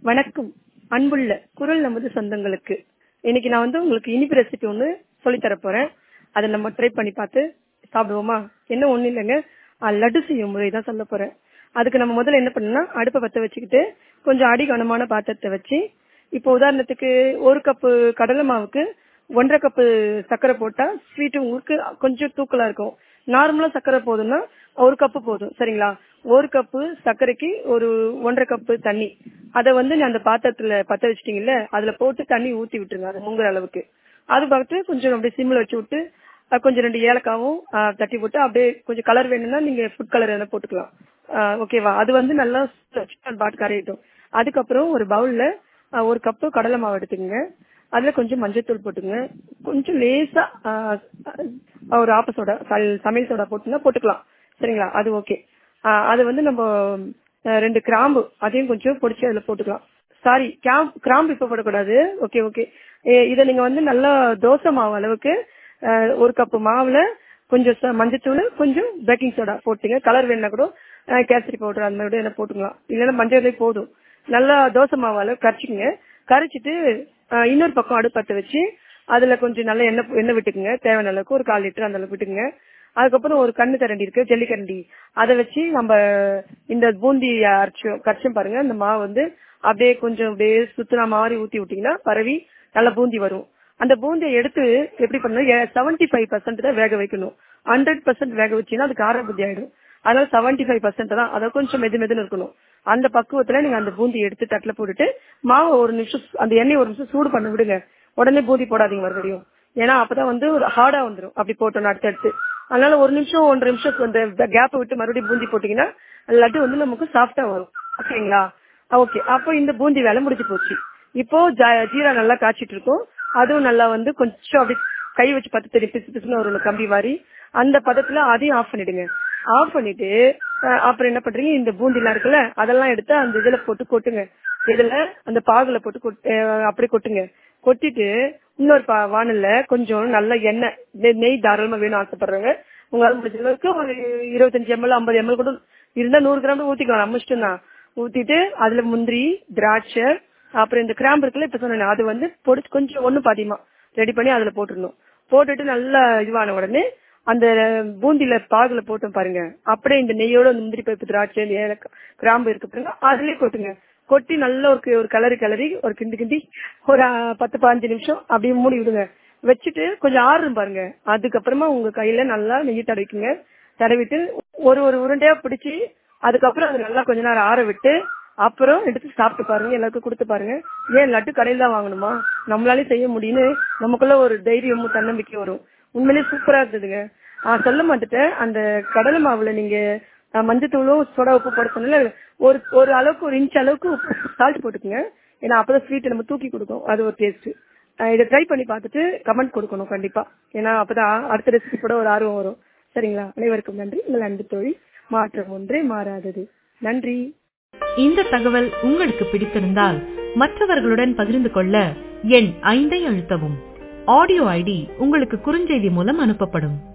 வணக்கம் அன்புள்ள குரல் நமது சொந்தங்களுக்கு இன்னைக்கு நான் வந்து உங்களுக்கு இனிப்பு ரெசிபி ஒன்று சொல்லித் தர போறேன் அதை நம்ம ட்ரை பண்ணி பார்த்து சாப்பிடுவோமா என்ன ஒண்ணும் இல்லைங்க ஆ, லட்டு செய்யும் முறை தான் சொல்ல போறேன் அதுக்கு நம்ம முதல்ல என்ன பண்ணணும்னா அடுப்பை பத்த வச்சுக்கிட்டு கொஞ்சம் அடி கனமான பாத்திரத்தை வச்சு இப்போ உதாரணத்துக்கு ஒரு கப்பு கடலை மாவுக்கு ஒன்றரை கப்பு சர்க்கரை போட்டா ஸ்வீட் உங்களுக்கு கொஞ்சம் தூக்கலா இருக்கும் நார்மலா சர்க்கரை போதும்னா ஒரு கப்பு போதும் சரிங்களா ஒரு கப்பு சர்க்கரைக்கு ஒரு ஒன்றரை கப்பு தண்ணி அதை வந்து நீ அந்த பாத்திரத்துல பத்த வச்சிட்டீங்கல்ல அதுல போட்டு தண்ணி ஊத்தி விட்டுருங்க அது முங்குற அளவுக்கு அது பார்த்து கொஞ்சம் அப்படியே சிம்ல வச்சு விட்டு அஹ் கொஞ்சம் ரெண்டு ஏலக்காவும் அஹ், தட்டி போட்டு அப்படியே கொஞ்சம் கலர் வேணும்னா நீங்க ஃபுட் கலர் எதனா போட்டுக்கலாம் அஹ், ஓகேவா அது வந்து நல்லா வச்சு அது பாட்டு கரையட்டும் அதுக்கப்புறம் ஒரு பவுல்ல ஒரு கப்பு கடலை மாவு எடுத்துக்கங்க அதுல கொஞ்சம் மஞ்சள் போட்டுங்க கொஞ்சம் லேசா அஹ், அஹ், ஒரு ஆப்ப சோடா சல்- சமையல் சோடா போட்டுன்னா போட்டுக்கலாம் சரிங்களா அது ஓகே அது வந்து நம்ம அஹ், ரெண்டு கிராம்பு அதையும் கொஞ்சம் பொடிச்சு அதுல போட்டுக்கலாம் சாரி கிராம்பு இப்ப போடக்கூடாது ஓகே ஓகே இதை நீங்க வந்து நல்லா தோசை மாவு அளவுக்கு அஹ், ஒரு கப்பு மாவுல கொஞ்சம் ச- மஞ்சத்தூள் கொஞ்சம் பேக்கிங் சோடா போட்டுங்க கலர் வேணும்னா கூட அஹ், கேசரி பவுடர் அந்த மாதிரி என்ன போட்டுக்கலாம் இல்லைன்னா மஞ்சளே போதும் நல்லா தோசை மாவு அளவு கரைச்சிக்கங்க கரைச்சிட்டு அஹ், இன்னொரு பக்கம் அடுப்பு பத்த வச்சு அதுல கொஞ்சம் நல்ல எண்ணெய் எண்ணெய் விட்டுக்குங்க தேவையான அளவுக்கு ஒரு கால் லிட்டர் அந்த அளவுக்கு விட்டுக்குங்க அதுக்கப்புறம் ஒரு கண்ணு கரண்டி இருக்கு ஜல்லிக்கரண்டி அதை வச்சு நம்ம இந்த பூந்தி அரைச்சோம் கரைச்சோம் பாருங்க இந்த மாவு வந்து அப்படியே கொஞ்சம் அப்படியே சுத்தின மாதிரி ஊத்தி விட்டீங்கன்னா பரவி நல்ல பூந்தி வரும் அந்த பூந்தியை எடுத்து எப்படி பண்ணணும் செவன்டி ஃபைவ் பர்சன்ட் தான் வேக வைக்கணும் ஹண்ட்ரட் பர்சன்ட் வேக வச்சீங்கன்னா அது கார புத்தி ஆயிடும் அதனால செவன்டி ஃபைவ் பர்சன்ட் தான் அதை கொஞ்சம் மெது மெதுன்னு இருக்கணும் அந்த பக்குவத்துல நீங்க அந்த பூந்தி எடுத்து தட்டுல போட்டுட்டு மாவை ஒரு நிமிஷம் அந்த எண்ணெய் ஒரு நிமிஷம் சூடு பண்ண விடுங்க உடனே பூந்தி போடாதீங்க மறுபடியும் ஏன்னா அப்பதான் வந்து ஒரு ஹார்டா வந்துடும் அப்படி போட்டோம் அடுத்து அடுத்து அதனால ஒரு நிமிஷம் ஒன்றரை நிமிஷம் அந்த கேப் விட்டு மறுபடியும் பூந்தி போட்டீங்கன்னா லட்டு வந்து நமக்கு சாஃப்டா வரும் ஓகேங்களா ஓகே அப்போ இந்த பூந்தி வேலை முடிஞ்சு போச்சு இப்போ ஜ- ஜீரா நல்லா காய்ச்சிட்டு இருக்கும் அதுவும் நல்லா வந்து கொஞ்சம் அப்படி கை வச்சு பத்து தெரி பிசு பிசுன்னு ஒரு கம்பி மாதிரி அந்த பதத்துல அதையும் ஆஃப் பண்ணிடுங்க ஆஃப் பண்ணிட்டு அஹ், அப்புறம் என்ன பண்றீங்க இந்த பூந்திலாம் இருக்குல்ல அதெல்லாம் எடுத்து அந்த இதுல போட்டு கொட்டுங்க இதுல அந்த பாகுல போட்டு கொட்டு அஹ், அப்படி கொட்டுங்க கொட்டிட்டு இன்னொரு பா வானல்ல கொஞ்சம் நல்ல எண்ணெய் நெ- நெய் தாராளமா வேணும் ஆசைப்படுறவங்க உங்களால முடிஞ்ச அளவுக்கு ஒரு இருபத்தஞ்சு எம்எல் ஐம்பது எம்எல் கூட இருந்தா நூறு கிராம் ஊத்திக்கலாம் நம்ம இஷ்டம் தான் ஊத்திட்டு அதுல முந்திரி திராட்சை அப்புறம் இந்த கிராம்பு இருக்குல்ல இப்ப சொன்னேன் அது வந்து பொடிச்சு கொஞ்சம் ஒண்ணு பாதியமா ரெடி பண்ணி அதுல போட்டுடணும் போட்டுட்டு நல்லா இதுவான உடனே அந்த பூந்தில பாகுல போட்டோம் பாருங்க அப்படியே இந்த நெய்யோட இந்த முந்திரி பருப்பு திராட்சை இந்த ஏலக்காய் கிராம்பு இருக்கு பாருங்க அதுலயே கொட்டுங்க கொட்டி நல்ல ஒரு கி- ஒரு கலரி கலரி ஒரு கிண்டி கிண்டி ஒரு அஹ், பத்து பதினஞ்சு நிமிஷம் அப்படியே மூடி விடுங்க வச்சுட்டு கொஞ்சம் ஆறும் பாருங்க அதுக்கப்புறமா உங்க கையில நல்லா நெய் தடவிக்குங்க தடவிட்டு ஒரு ஒரு உருண்டையா பிடிச்சி அதுக்கப்புறம் அது நல்லா கொஞ்ச நேரம் ஆற விட்டு அப்புறம் எடுத்து சாப்பிட்டு பாருங்க எல்லாருக்கும் கொடுத்து பாருங்க ஏன் லட்டு கடையில தான் வாங்கணுமா நம்மளாலே செய்ய முடியும்னு நமக்குள்ள ஒரு தைரியமும் தன்னம்பிக்கை வரும் உண்மையிலேயே சூப்பரா இருந்ததுங்க ஆஹ் சொல்ல மாட்டுட்டேன் அந்த கடலை மாவுல நீங்க ஆஹ் மஞ்சத்தூளும் சோடா உப்பு போட சொன்னல ஒரு ஒரு அளவுக்கு ஒரு இன்ச் அளவுக்கு சால்ட் போட்டுக்குங்க ஏன்னா அப்பதான் ஸ்வீட் நம்ம தூக்கி கொடுக்கும் அது ஒரு டேஸ்ட் இதை ட்ரை பண்ணி பார்த்துட்டு கமெண்ட் கொடுக்கணும் கண்டிப்பா ஏன்னா அப்பதான் அடுத்த ரெசிபி கூட ஒரு ஆர்வம் வரும் சரிங்களா அனைவருக்கும் நன்றி உங்கள் அன்பு தோழி மாற்றம் ஒன்றே மாறாதது நன்றி இந்த தகவல் உங்களுக்கு பிடித்திருந்தால் மற்றவர்களுடன் பகிர்ந்து கொள்ள எண் ஐந்தை அழுத்தவும் ஆடியோ ஐடி உங்களுக்கு குறுஞ்செய்தி மூலம் அனுப்பப்படும்